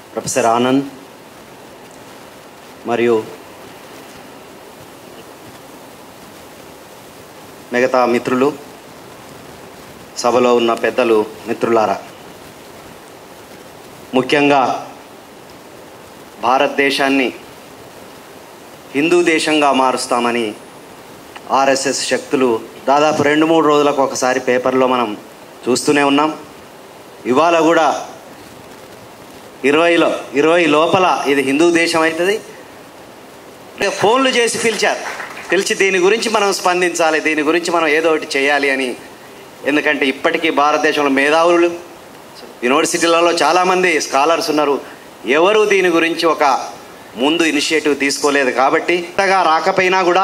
professor Anand మరియు మిగతా మిత్రులు సభలో ఉన్న పెద్దలు మిత్రులారా ముఖ్యంగా భారతదేశాన్ని హిందూ దేశంగా మారుస్తామని ఆర్ఎస్ఎస్ శక్తులు దాదాపు రెండు మూడు రోజులకు ఒకసారి పేపర్లో మనం చూస్తూనే ఉన్నాం ఇవాళ కూడా ఇరవైలో ఇరవై లోపల ఇది హిందూ దేశం అవుతుంది ఫోన్లు చేసి పిలిచారు పిలిచి దీని గురించి మనం స్పందించాలి దీని గురించి మనం ఏదో ఒకటి చేయాలి అని ఎందుకంటే ఇప్పటికీ భారతదేశంలో మేధావులు యూనివర్సిటీలలో చాలామంది స్కాలర్స్ ఉన్నారు ఎవరు దీని గురించి ఒక ముందు ఇనిషియేటివ్ తీసుకోలేదు కాబట్టి ఇంతగా రాకపోయినా కూడా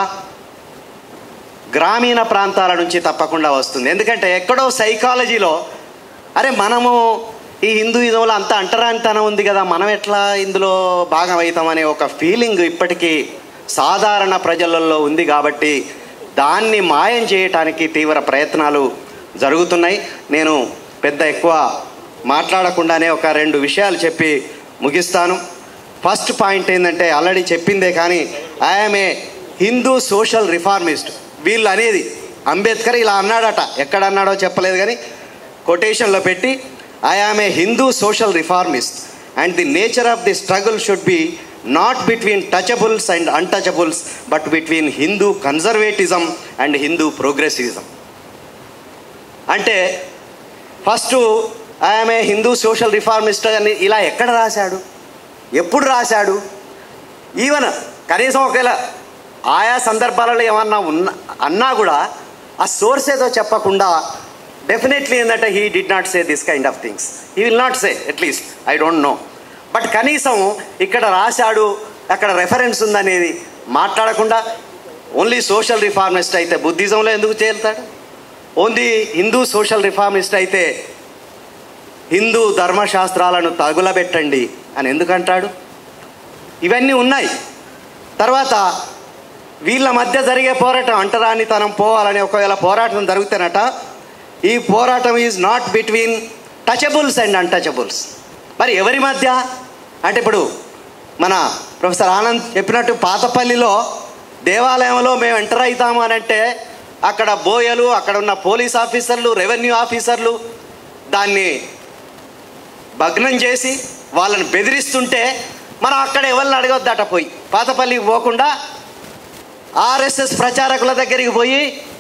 గ్రామీణ ప్రాంతాల నుంచి తప్పకుండా వస్తుంది ఎందుకంటే ఎక్కడో సైకాలజీలో అరే మనము ఈ హిందూయిజంలో అంత అంటరానితనం ఉంది కదా మనం ఎట్లా ఇందులో భాగం అవుతామనే ఒక ఫీలింగ్ ఇప్పటికీ సాధారణ ప్రజలలో ఉంది కాబట్టి దాన్ని మాయం చేయటానికి తీవ్ర ప్రయత్నాలు జరుగుతున్నాయి నేను పెద్ద ఎక్కువ మాట్లాడకుండానే ఒక రెండు విషయాలు చెప్పి ముగిస్తాను ఫస్ట్ పాయింట్ ఏంటంటే ఆల్రెడీ చెప్పిందే కానీ I'm a Hindu social reformist వీళ్ళు అనేది అంబేద్కర్ ఇలా అన్నాడట ఎక్కడ అన్నాడో చెప్పలేదు కానీ కొటేషన్లో పెట్టి I am a Hindu social reformist and the nature of the struggle should be not between touchables and untouchables but between Hindu conservatism and Hindu progressivism అంటే first I'm a Hindu social reformist అని ఇలా ఎక్కడ రాశాడు ఎప్పుడు రాశాడు ఈవెన్ కనీసం ఒకవేళ ఆయా సందర్భాలలో ఏమన్నా ఉన్న అన్నా కూడా ఆ సోర్స్ ఏదో చెప్పకుండా డెఫినెట్లీ ఏంటంటే he did not say this kind of things he will not say at least I don't know but కనీసం ఇక్కడ రాశాడు అక్కడ రెఫరెన్స్ ఉందనేది మాట్లాడకుండా ఓన్లీ సోషల్ రిఫార్మిస్ట్ అయితే బుద్ధిజంలో ఎందుకు చేరుతాడు ఓన్లీ హిందూ సోషల్ రిఫార్మిస్ట్ అయితే హిందూ ధర్మశాస్త్రాలను తగులబెట్టండి అని ఎందుకంటాడు ఇవన్నీ ఉన్నాయి తర్వాత వీళ్ళ మధ్య జరిగే పోరాటం అంటరానితనం పోవాలని ఒకవేళ పోరాటం జరుగుతానట ఈ పోరాటం is not between touchables and untouchables మరి ఎవరి మధ్య అంటే ఇప్పుడు మన ప్రొఫెసర్ ఆనంద్ చెప్పినట్టు పాతపల్లిలో దేవాలయంలో మేము ఎంటర్ అవుతాము అని అంటే అక్కడ బోయలు అక్కడ ఉన్న పోలీస్ ఆఫీసర్లు రెవెన్యూ ఆఫీసర్లు దాన్ని భగ్నం చేసి వాళ్ళని బెదిరిస్తుంటే మనం అక్కడ ఎవరిని అడగొద్దట పోయి పాతపల్లికి పోకుండా ఆర్ఎస్ఎస్ ప్రచారకుల దగ్గరికి పోయి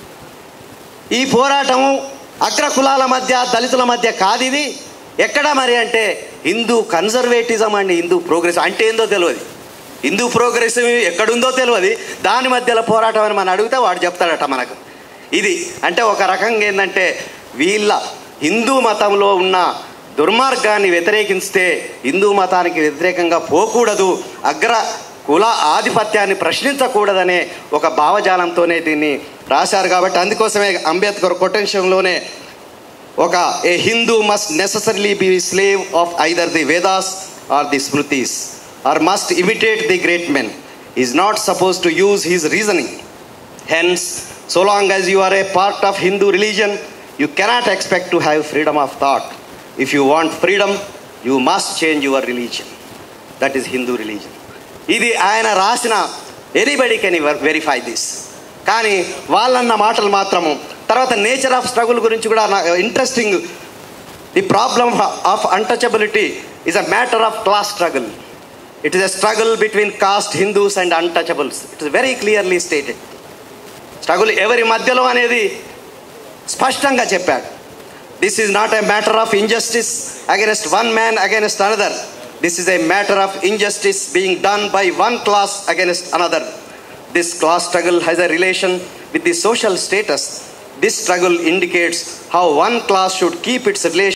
ఈ పోరాటము అగ్ర కులాల మధ్య దళితుల మధ్య కాదు ఇది ఎక్కడ మరి అంటే Hindu conservatism and Hindu progress అంటే ఏందో తెలియదు హిందూ ప్రోగ్రెసివ్ ఎక్కడుందో తెలియదు దాని మధ్యలో పోరాటం అని మనం అడిగితే వాడు చెప్తాడట మనకు ఇది అంటే ఒక రకంగా ఏంటంటే వీళ్ళ హిందూ మతంలో ఉన్న దుర్మార్గాన్ని వ్యతిరేకిస్తే హిందూ మతానికి వ్యతిరేకంగా పోకూడదు అగ్ర కుల ఆధిపత్యాన్ని ప్రశ్నించకూడదనే ఒక భావజాలంతోనే దీన్ని రాశారు కాబట్టి అందుకోసమే అంబేద్కర్ కొటేషన్లోనే ఒక a Hindu must necessarily be slave of either the Vedas or the smritis or must imitate the great men is not suppose to use his reasoning hence so long as you are a part of Hindu religion you cannot expect to have freedom of thought if you want freedom you must change your religion that is Hindu religion ఇది ఆయన రాసిన anybody can verify this కానీ వాళ్ళన్న మాటలు మాత్రము తర్వాత nature of struggle గురించి కూడా నాకు interesting the problem of untouchability is a matter of class struggle it is a struggle between caste Hindus and untouchables it is very clearly stated struggle ఎవరి మధ్యలో అనేది స్పష్టంగా చెప్పాడు this is not a matter of injustice against one man against another this is a matter of injustice being done by one class against another this class struggle has a relation with the social status this struggle indicates how one class should keep its relation